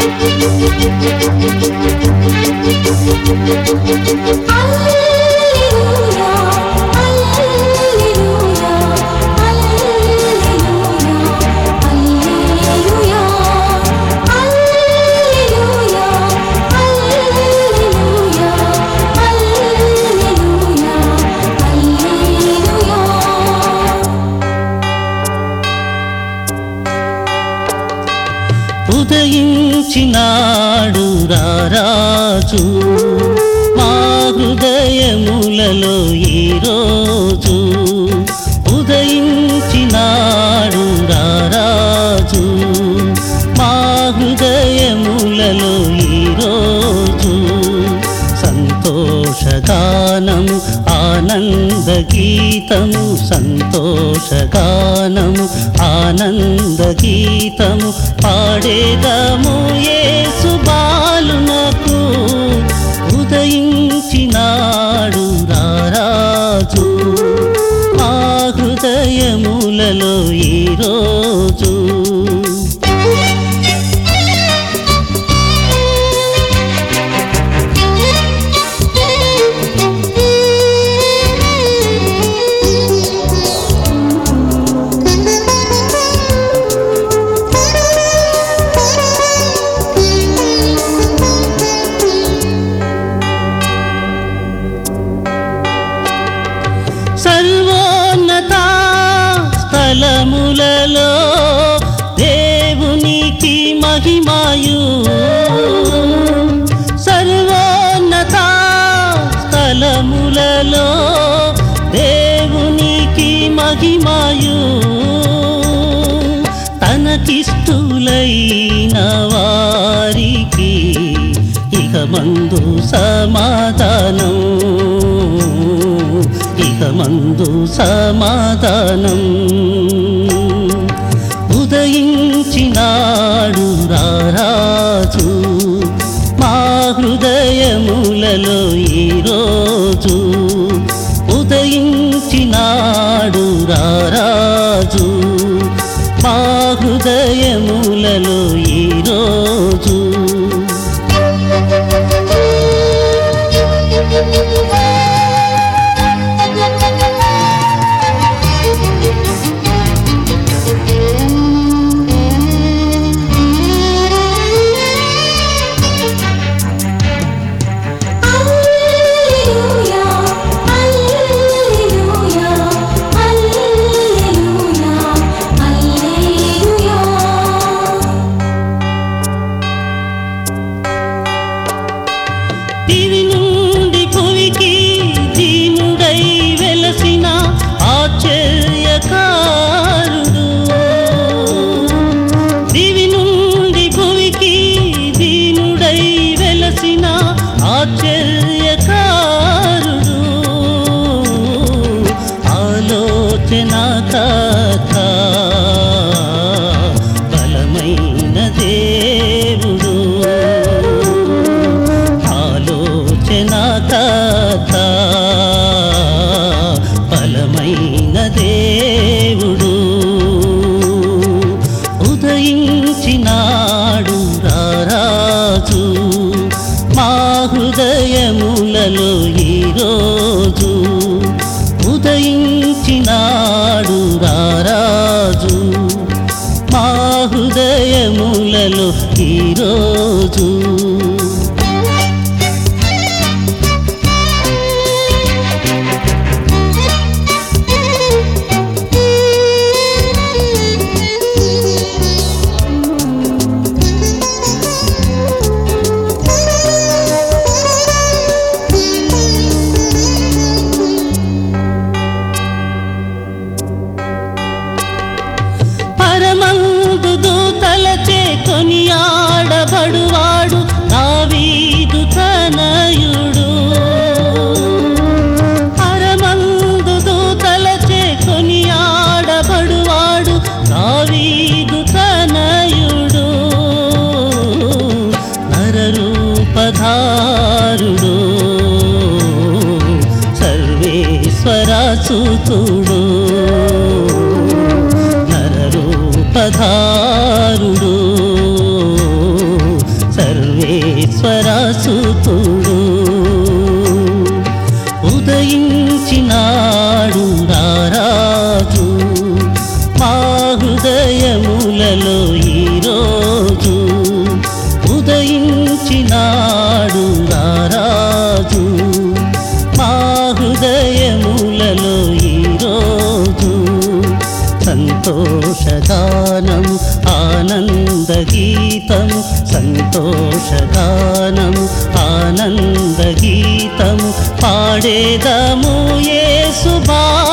హల్లెలూయా హల్లెలూయా హల్లెలూయా హల్లెలూయా హల్లెలూయా హల్లెలూయా హల్లెలూయా హల్లెలూయా ఉదయించినాడు రారాజు మా హృదయములలో ఈరోజు ఉదయించినాడు రారాజు మా హృదయములలో ఈరోజు సంతోషగానము ఆనంద గీతము సంతోషగానము ఆనంద గీతము పాడేదము యేసు బాలునకు ఉదయించినాడు రారాజు మా హృదయములలో ఈరోజు సర్వోన్నత స్థలములలో దేవునికి మహిమాయు సర్వోన్నత స్థలములలో దేవునికి మహిమాయు తనకిష్టులైన వారికి ఇక మందు సమాధానం ఇక మందు సమాధానం ఉదయించినాడు రారాజు మా హృదయములలో ఈరోజు ఉదయించినాడు రారాజు మా హృదయములలో ఈరోజు హల్లెలూయా హల్లెలూయా హల్లెలూయా హల్లెలూయా దివి నుండి భువికి దీనుడై వెలసిన ఆశ్చర్యకారుడు దివి నుండి భువికి దీనుడై వెలసిన ఆశ్చర్యకారుడు ఆలోచన కథ బలమైన దేవుడు ఆలోచన కథ బలమైన దేవుడు ఉదయించినాడు రారాజు మా హృదయములలో ఈరోజు ఉదయించినాడు రారాజు మా హృదయములలో ఈరోజు పరమందు దూతలచే కొనియాడబడువాడు దావీదు తనయుడు పరమందు దూతలచే కొనియాడబడువాడు దావీదు తనయుడు నరరూపధారుడు సర్వేశ్వరాసుతుడు నరరూపధారుడు సుతుడు ఉదయించినాడు రారాజు మా హృదయములలో ఈరోజు ఉదయించినాడు రారాజు మా హృదయములలో ఈరోజు సంతోషగానము ఆనంద గీతము సంతోషగానము ఆనంద గీతము పాడేదము యేసు బా